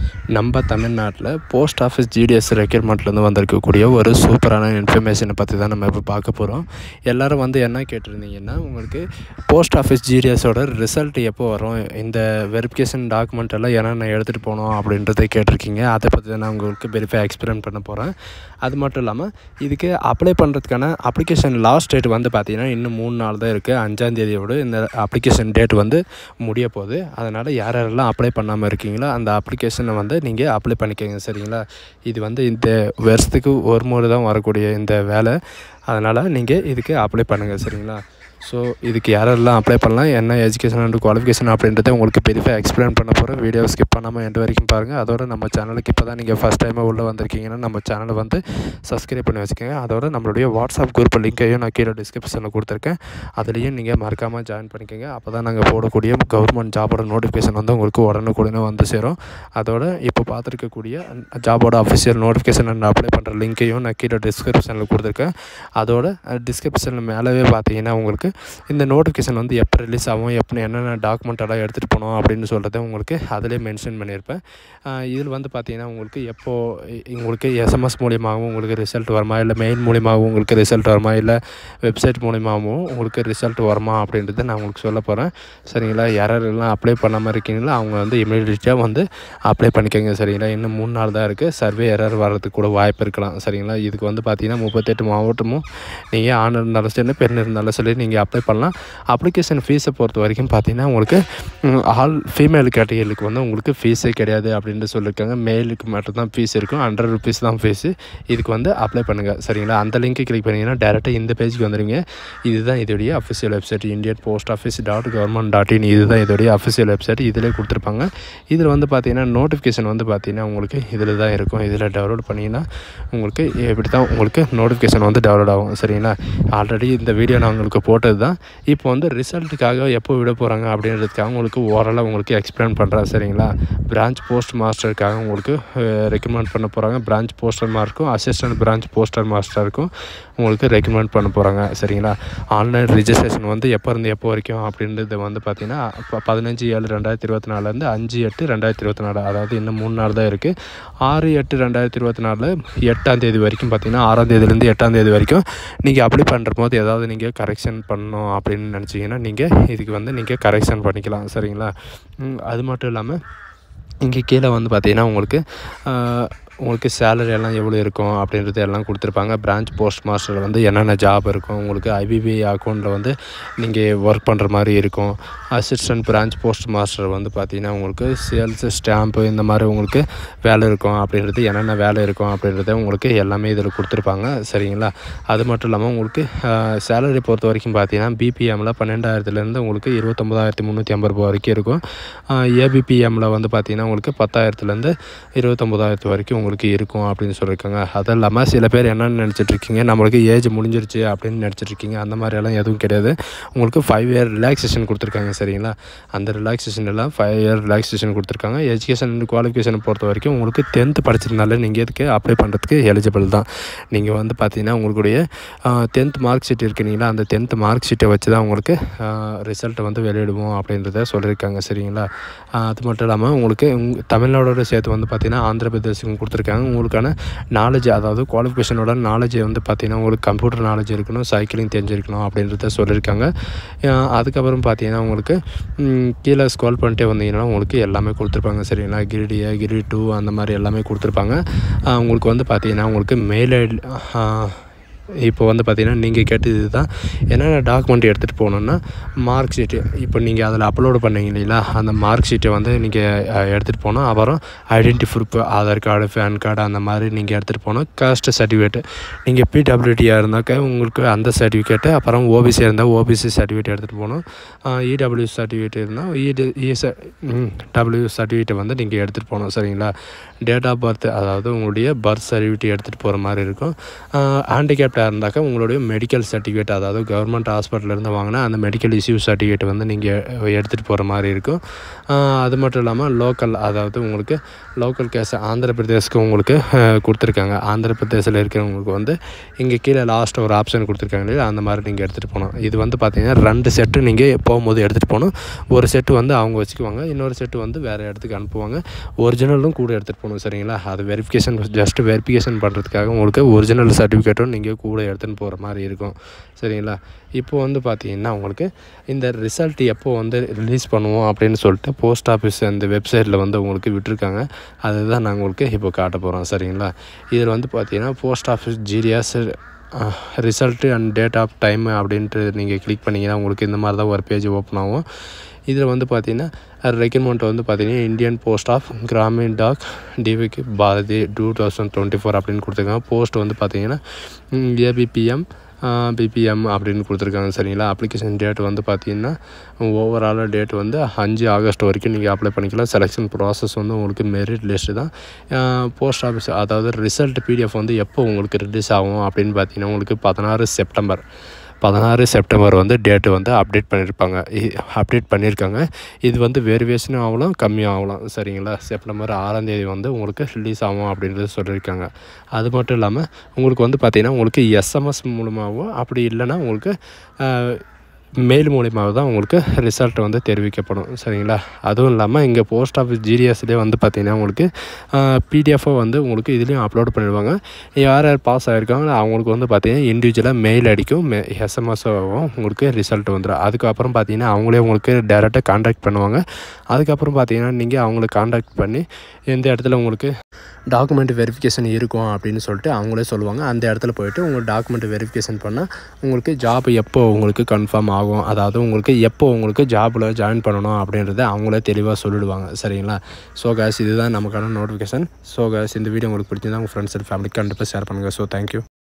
நம்ம தமிழ்நாட்டில் post office GDS ரெக்யூர்மெண்ட்லேருந்து வந்திருக்கக்கூடிய ஒரு சூப்பரான இன்ஃபர்மேஷனை பற்றி தான் நம்ம இப்போ பார்க்க போகிறோம் எல்லோரும் வந்து என்ன கேட்டிருந்தீங்கன்னா உங்களுக்கு போஸ்ட் ஆஃபீஸ் ஜிடிஎஸோட ரிசல்ட் எப்போ வரும் இந்த வெரிஃபிகேஷன் டாக்குமெண்ட் எல்லாம் என்னென்ன எடுத்துகிட்டு போகணும் அப்படின்றத கேட்டிருக்கீங்க அதை பற்றி தான் நான் உங்களுக்கு வெரிஃபை எக்ஸ்பிளைன் பண்ண போகிறேன் அது மட்டும் இல்லாமல் இதுக்கு அப்ளை பண்ணுறதுக்கான அப்ளிகேஷன் லாஸ்ட் டேட் வந்து பார்த்திங்கன்னா இன்னும் மூணு நாள் தான் இருக்குது அஞ்சாந்தேதியோடு இந்த அப்ளிகேஷன் டேட் வந்து முடிய போகுது அதனால் யார் யாரெல்லாம் அப்ளை பண்ணாமல் இருக்கீங்களோ அந்த அப்ளிகேஷனை வந்து நீங்கள் அப்ளை பண்ணிக்கோங்க சரிங்களா இது வந்து இந்த வருஷத்துக்கு ஒரு முறை தான் வரக்கூடிய இந்த வேலை அதனால் நீங்கள் இதுக்கு அப்ளை பண்ணுங்கள் சரிங்களா ஸோ இதுக்கு யாரெல்லாம் அப்ளை பண்ணலாம் என்ன எஜுகேஷன் அண்ட் குவாலிஃபிகேஷன் அப்படின்றத உங்களுக்கு பெருசாக எக்ஸ்பிளைன் பண்ண போகிறேன் வீடியோ ஸ்கிப் பண்ணாமல் எண்டு வரைக்கும் பாருங்கள் அதோட நம்ம சேனலுக்கு இப்போ தான் நீங்கள் ஃபஸ்ட் டைமாக உள்ளே வந்திருக்கீங்கன்னா நம்ம சேனலை வந்து சப்ஸ்கிரைப் பண்ணி வச்சுக்கோங்க அதோட நம்மளுடைய வாட்ஸ்அப் குரூப் லிங்க்கையும் நான் கீழே டிஸ்கிரிப்ஷனில் கொடுத்துருக்கேன் அதுலேயும் நீங்கள் மறக்காமல் ஜாயின் பண்ணிக்கோங்க அப்போ தான் நாங்கள் போடக்கூடிய கவர்மெண்ட் ஜாபோட நோட்டிஃபிகேஷன் வந்து உங்களுக்கு உடனுக்குடனே வந்து சேரும் அதோட இப்போ பார்த்துருக்கக்கூடிய ஜாபோட அஃபிஷியல் நோட்டிஃபிகேஷன் நான் அப்ளை பண்ணுற லிங்க்கையும் நான் கீழே டிஸ்கிரிப்ஷனில் கொடுத்துருக்கேன் அதோட டிஸ்கிரிப்ஷனில் மேலவே பார்த்தீங்கன்னா உங்களுக்கு இந்த நோட்டிஃபிகேஷன் வந்து எப்போ ரிலீஸ் ஆகும் எப்போ என்னென்ன டாக்குமெண்ட் எல்லாம் எடுத்துகிட்டு போகணும் அப்படின்னு சொல்கிறத உங்களுக்கு அதிலே மென்ஷன் பண்ணியிருப்பேன் இதில் வந்து பார்த்தீங்கன்னா உங்களுக்கு எப்போது உங்களுக்கு எஸ்எம்எஸ் மூலியமாகவும் உங்களுக்கு ரிசல்ட் வருமா இல்லை மெயில் மூலியமாகவும் உங்களுக்கு ரிசல்ட் வருமா இல்லை வெப்சைட் மூலியமாகவும் உங்களுக்கு ரிசல்ட் வருமா அப்படின்றத நான் உங்களுக்கு சொல்ல போகிறேன் சரிங்களா யாரெல்லாம் அப்ளை பண்ணாமல் இருக்கீங்களோ அவங்க வந்து இமீடியட்டாக வந்து அப்ளை பண்ணிக்கோங்க சரிங்களா இன்னும் மூணு நாள் தான் இருக்குது சர்வே எரர் வர்றதுக்கு கூட வாய்ப்பு இருக்கலாம் சரிங்களா இதுக்கு வந்து பார்த்தீங்கன்னா முப்பத்தெட்டு மாவட்டமும் நீங்கள் ஆண் இருந்தாலும் சரி பெண் இருந்தாலும் சரி நீங்கள் அப்ளை பண்ணலாம் அப்ளிகேஷன் ஃபீஸை பொறுத்த வரைக்கும் பார்த்தீங்கன்னா உங்களுக்கு ஆல் ஃபீமேல் கேட்டகரிக்கு வந்து உங்களுக்கு ஃபீஸே கிடையாது அப்படின்ட்டு சொல்லியிருக்காங்க மேலுக்கு மட்டும்தான் ஃபீஸ் இருக்கும் ஹண்ட்ரட் ருபீஸ் தான் ஃபீஸு இதுக்கு வந்து அப்ளை பண்ணுங்கள் சரிங்களா அந்த லிங்க்கை கிளிக் பண்ணிங்கன்னா டேரெக்டாக இந்த பேஜுக்கு வந்துடுங்க இதுதான் இதோடைய official website Indian post office dot government dot in இதுதான் இதோடைய அஃபிஷியல் வெப்சைட் இதிலே கொடுத்துருப்பாங்க இதில் வந்து பார்த்தீங்கன்னா நோட்டிஃபிகேஷன் வந்து பார்த்தீங்கன்னா உங்களுக்கு இதில் தான் இருக்கும் இதில் டவுன்லோட் பண்ணிங்கன்னா உங்களுக்கு இப்படி தான் உங்களுக்கு நோட்டிஃபிகேஷன் வந்து டவுன்லோட் ஆகும் சரிங்களா ஆல்ரெடி இந்த வீடியோ நான் உங்களுக்கு போட்டது தான் இப்போ வந்து ரிசல்ட்டுக்காக எப்போ விட போகிறாங்க அப்படின்றதுக்காக உங்களுக்கு ஓரளவு உங்களுக்கு எக்ஸ்பிளைன் பண்ணுறேன் சரிங்களா பிரான்ச் போஸ்ட் மாஸ்டருக்காக உங்களுக்கு ரெக்கமெண்ட் பண்ண போகிறாங்க பிரான்ச் போஸ்டர் மாஸ்டருக்கும் அசிஸ்டன்ட் பிரான்ச் போஸ்டர் மாஸ்டருக்கும் உங்களுக்கு ரெக்கமெண்ட் பண்ண போகிறாங்க சரிங்களா ஆன்லைன் ரிஜிஸ்ட்ரேஷன் வந்து எப்போ இருந்து எப்போ வரைக்கும் அப்படின்றது வந்து பார்த்திங்கன்னா இப்போ பதினஞ்சு ஏழு ரெண்டாயிரத்தி இருபத்தி நாலுலேருந்து அஞ்சு எட்டு ரெண்டாயிரத்தி இருபத்தி நாலு அதாவது இன்னும் மூணு நாள் தான் இருக்குது ஆறு எட்டு ரெண்டாயிரத்தி இருபத்தி நாலில் எட்டாம் தேதி வரைக்கும் பார்த்திங்கன்னா ஆறாம் தேதியிலேருந்து எட்டாம் தேதி வரைக்கும் நீங்கள் அப்ளை பண்ணுற போது ஏதாவது நீங்கள் கரெக்ஷன் பண்ணணும் அப்படின்னு நினச்சிங்கன்னா நீங்கள் இதுக்கு வந்து நீங்கள் கரெக்ஷன் பண்ணிக்கலாம் சரிங்களா அது மட்டும் இல்லாமல் இங்கே கீழே வந்து பார்த்திங்கன்னா உங்களுக்கு உங்களுக்கு சேலரி எல்லாம் எவ்வளோ இருக்கும் அப்படின்றது எல்லாம் கொடுத்துருப்பாங்க பிரான்ச் போஸ்ட் மாஸ்டரில் வந்து என்னென்ன ஜாப் இருக்கும் உங்களுக்கு ஐபிபி அக்கௌண்ட்டில் வந்து நீங்கள் ஒர்க் பண்ணுற மாதிரி இருக்கும் அசிஸ்டன்ட் பிரான்ச் போஸ்ட் மாஸ்டர் வந்து பார்த்திங்கன்னா உங்களுக்கு சேல்ஸ் ஸ்டாம்ப்பு இந்த மாதிரி உங்களுக்கு வேலை இருக்கும் அப்படின்றது என்னென்ன வேலை இருக்கும் அப்படின்றத உங்களுக்கு எல்லாமே இதில் கொடுத்துருப்பாங்க சரிங்களா அது மட்டும் இல்லாமல் உங்களுக்கு சேலரி பொறுத்த வரைக்கும் பார்த்தீங்கன்னா பிபிஎம்மில் பன்னெண்டாயிரத்துலேருந்து உங்களுக்கு இருபத்தொம்பதாயிரத்தி முந்நூற்றி ஐம்பது ரூபா வரைக்கும் இருக்கும் ஏபிபிஎம்மில் வந்து பார்த்திங்கன்னா உங்களுக்கு பத்தாயிரத்துலேருந்து இருபத்தொம்பதாயிரத்து வரைக்கும் உங்களுக்கு இருக்கும் அப்படின்னு சொல்லியிருக்காங்க அது இல்லாமல் சில பேர் என்னென்னு நினச்சிட்ருக்கீங்க நம்மளுக்கு ஏஜ் முடிஞ்சிருச்சு அப்படின்னு நினச்சிட்ருக்கீங்க அந்த மாதிரியெல்லாம் எதுவும் கிடையாது உங்களுக்கு ஃபைவ் இயர் ரிலாக்ஸேஷன் கொடுத்துருக்காங்க சரிங்களா அந்த ரிலாக்ஸேஷன் எல்லாம் ஃபைவ் இயர் ரிலாக்ஸேஷன் கொடுத்துருக்காங்க எஜுகேஷன் குவாலிஃபிகேஷனை பொறுத்த வரைக்கும் உங்களுக்கு டென்த்து படிச்சிருந்தாலே நீங்கள் இதுக்கு அப்ளை பண்ணுறதுக்கு எலிஜிபிள் தான் நீங்கள் வந்து பார்த்தீங்கன்னா உங்களுடைய டென்த் மார்க் ஷீட் இருக்குனீங்களா அந்த டென்த் மார்க் ஷீட்டை வச்சு தான் உங்களுக்கு ரிசல்ட்டை வந்து வெளியிடுவோம் அப்படின்றத சொல்லியிருக்காங்க சரிங்களா அது மட்டும் இல்லாமல் உங்களுக்கு தமிழ்நாடோட சேர்த்து வந்து பார்த்திங்கன்னா ஆந்திர பிரதேசம் கொடுத்துருக்காங்க உங்களுக்கான நாலேஜ் அதாவது குவாலிஃபிகேஷனோட நாலேஜ் வந்து பார்த்திங்கன்னா உங்களுக்கு கம்ப்யூட்டர் நாலேஜ் இருக்கணும் சைக்கிளிங் தெரிஞ்சிருக்கணும் அப்படின்றத சொல்லியிருக்காங்க அதுக்கப்புறம் பார்த்தீங்கன்னா உங்களுக்கு கீழே ஸ்கால் பண்ணிட்டே வந்தீங்கன்னா உங்களுக்கு எல்லாமே கொடுத்துருப்பாங்க சரிங்களா கிரிடி கிரி டூ அந்த மாதிரி எல்லாமே கொடுத்துருப்பாங்க உங்களுக்கு வந்து பார்த்தீங்கன்னா உங்களுக்கு மெயில் ஐடி இப்போ வந்து பார்த்திங்கன்னா நீங்கள் கேட்டது இதுதான் என்னென்ன டாக்குமெண்ட் எடுத்துகிட்டு போகணுன்னா மார்க் ஷீட்டு இப்போ நீங்கள் அதில் அப்லோடு பண்ணீங்க இல்லைங்களா அந்த மார்க் ஷீட்டை வந்து நீங்கள் எடுத்துகிட்டு போகணும் அப்புறம் identity proof Aadhaar card PAN card அந்த மாதிரி நீங்கள் எடுத்துகிட்டு போகணும் காஸ்ட் சர்டிஃபிகேட்டு நீங்கள் பிடபிள்யூடியாக இருந்தாக்க உங்களுக்கு அந்த சர்டிஃபிகேட்டு அப்புறம் ஓபிசி இருந்தால் ஓபிசி சர்டிஃபிகேட் எடுத்துகிட்டு போகணும் இடபிள்யூ சர்டிஃபிகேட் இருந்தால் இடி இஎஸ் டபிள்யூ சர்டிஃபிகேட்டை வந்து நீங்கள் எடுத்துகிட்டு போகணும் சரிங்களா டேட் ஆஃப் பர்த் அதாவது உங்களுடைய பர்த் சர்டிஃபிகேட் எடுத்துகிட்டு போகிற மாதிரி இருக்கும் ஹேண்டிகேப்ட் கரெக்டாக இருந்தாக்கா உங்களுடைய மெடிக்கல் சர்டிஃபிகேட் அதாவது கவர்மெண்ட் ஹாஸ்பிட்டலேருந்து வாங்கினா அந்த மெடிக்கல் இஷ்யூ சர்டிஃபிகேட் வந்து நீங்கள் எடுத்துகிட்டு போகிற மாதிரி இருக்கும் அது மட்டும் இல்லாமல் லோக்கல் அதாவது உங்களுக்கு லோக்கல் கேஸ் ஆந்திர பிரதேஷ்க்கு உங்களுக்கு கொடுத்துருக்காங்க ஆந்திர பிரதேசில் இருக்கிறவங்களுக்கு வந்து இங்கே கீழே லாஸ்ட் ஒரு ஆப்ஷன் கொடுத்துருக்காங்க இல்லையா அந்த மாதிரி நீங்கள் எடுத்துகிட்டு போகணும் இது வந்து பார்த்தீங்கன்னா ரெண்டு செட்டு நீங்கள் போகும்போது எடுத்துகிட்டு போகணும் ஒரு செட்டு வந்து அவங்க வச்சுக்குவாங்க இன்னொரு செட்டு வந்து வேறு இடத்துக்கு அனுப்புவாங்க ஒரிஜினலும் கூட எடுத்துகிட்டு போகணும் சரிங்களா அது வெரிஃபிகேஷன் ஜஸ்ட் வெரிஃபிகேஷன் பண்ணுறதுக்காக உங்களுக்கு ஒரிஜினல் சர்டிஃபிகேட்டும் நீங்கள் கூட எடுத்துகிட்டு போகிற மாதிரி இருக்கும் சரிங்களா இப்போ வந்து பார்த்தீங்கன்னா உங்களுக்கு இந்த ரிசல்ட் எப்போ வந்து ரிலீஸ் பண்ணுவோம் அப்படின்னு சொல்லிட்டு போஸ்ட் ஆஃபீஸ் அந்த வெப்சைட்டில் வந்து உங்களுக்கு விட்டுருக்காங்க அதுதான் நான் உங்களுக்கு இப்போ காட்ட போகிறோம் சரிங்களா இதில் வந்து பார்த்தீங்கன்னா post office GDS result and date of time அப்படின்ட்டு நீங்கள் கிளிக் பண்ணிங்கன்னா உங்களுக்கு இந்த மாதிரி தான் ஒரு பேஜ் ஓப்பன் ஆகும் இதில் வந்து பார்த்தீங்கன்னா ரெக்கமெண்ட் வந்து பார்த்தீங்கன்னா Indian post of Gramin Dak டிவிக்கு பாரதி டூ தௌசண்ட் டுவெண்ட்டி ஃபோர் அப்படின்னு கொடுத்துருக்காங்க போஸ்ட் வந்து பார்த்தீங்கன்னா ஏபிபிஎம் பிபிஎம் அப்படின்னு கொடுத்துருக்காங்க சரிங்களா அப்ளிகேஷன் டேட் வந்து பார்த்தீங்கன்னா ஓவராலாக டேட் வந்து அஞ்சு ஆகஸ்ட் வரைக்கும் நீங்கள் அப்ளை பண்ணிக்கலாம் செலெக்ஷன் ப்ராசஸ் வந்து உங்களுக்கு மெரிட் லிஸ்ட்டு தான் போஸ்ட் ஆஃபீஸ் அதாவது ரிசல்ட் பிடிஎஃப் வந்து எப்போ உங்களுக்கு ரிலீஸ் ஆகும் அப்படின்னு பார்த்தீங்கன்னா உங்களுக்கு பதினாறு செப்டம்பர் பதினாறு செப்டம்பர் வந்து டேட்டு வந்து அப்டேட் பண்ணியிருப்பாங்க அப்டேட் பண்ணியிருக்காங்க இது வந்து வேரியேஷனும் ஆகலாம் கம்மியும் ஆகலாம் சரிங்களா செப்டம்பர் ஆறாம் தேதி வந்து உங்களுக்கு ரிலீஸ் ஆகும் அப்படின்றது சொல்லியிருக்காங்க அது மட்டும் இல்லாமல் உங்களுக்கு வந்து பார்த்திங்கன்னா உங்களுக்கு எஸ்எம்எஸ் மூலமாகவும் அப்படி இல்லைன்னா உங்களுக்கு மெயில் மூலியமாக தான் உங்களுக்கு ரிசல்ட் வந்து தெரிவிக்கப்படும் சரிங்களா அதுவும் இல்லாமல் இங்கே போஸ்ட் ஆஃபீஸ் ஜிடிஎஸ்லேயே வந்து பார்த்திங்கன்னா உங்களுக்கு பிடிஎஃபை வந்து உங்களுக்கு இதுலேயும் அப்லோட் பண்ணிடுவாங்க யார் யார் பாஸ் ஆகிருக்காங்களோ அவங்களுக்கு வந்து பார்த்திங்கன்னா இண்டிவிஜுவலாக மெயில் அடிக்கும் மெ எஸ்எம்எஸ்ஸாகவும் உங்களுக்கு ரிசல்ட் வந்துடும் அதுக்கப்புறம் பார்த்திங்கன்னா அவங்களே உங்களுக்கு டேரெக்டாக காண்டாக்ட் பண்ணுவாங்க அதுக்கப்புறம் பார்த்திங்கன்னா நீங்கள் அவங்கள காண்டாக்ட் பண்ணி எந்த இடத்துல உங்களுக்கு டாக்குமெண்ட் வெரிஃபிகேஷன் இருக்கும் அப்படின்னு சொல்லிட்டு அவங்களே சொல்லுவாங்க அந்த இடத்துல போயிட்டு உங்கள் டாக்குமெண்ட் வெரிஃபிகேஷன் பண்ணால் உங்களுக்கு ஜாப் எப்போ உங்களுக்கு கன்ஃபார்ம் ஆகும் அதாவது உங்களுக்கு எப்போ உங்களுக்கு ஜாபில் ஜாயின் பண்ணணும் அப்படின்றத அவங்களே தெளிவாக சொல்லிடுவாங்க சரிங்களா ஸோ கேஸ் இதுதான் நமக்கான நோட்டிஃபிகேஷன் ஸோ கேஸ் இந்த வீடியோ உங்களுக்கு பிடிச்சிருந்தா உங்கள் ஃப்ரெண்ட்ஸ் அண்ட் ஃபேமிலிக்கு கண்டிப்பாக ஷேர் பண்ணுங்கள் ஸோ தேங்க்யூ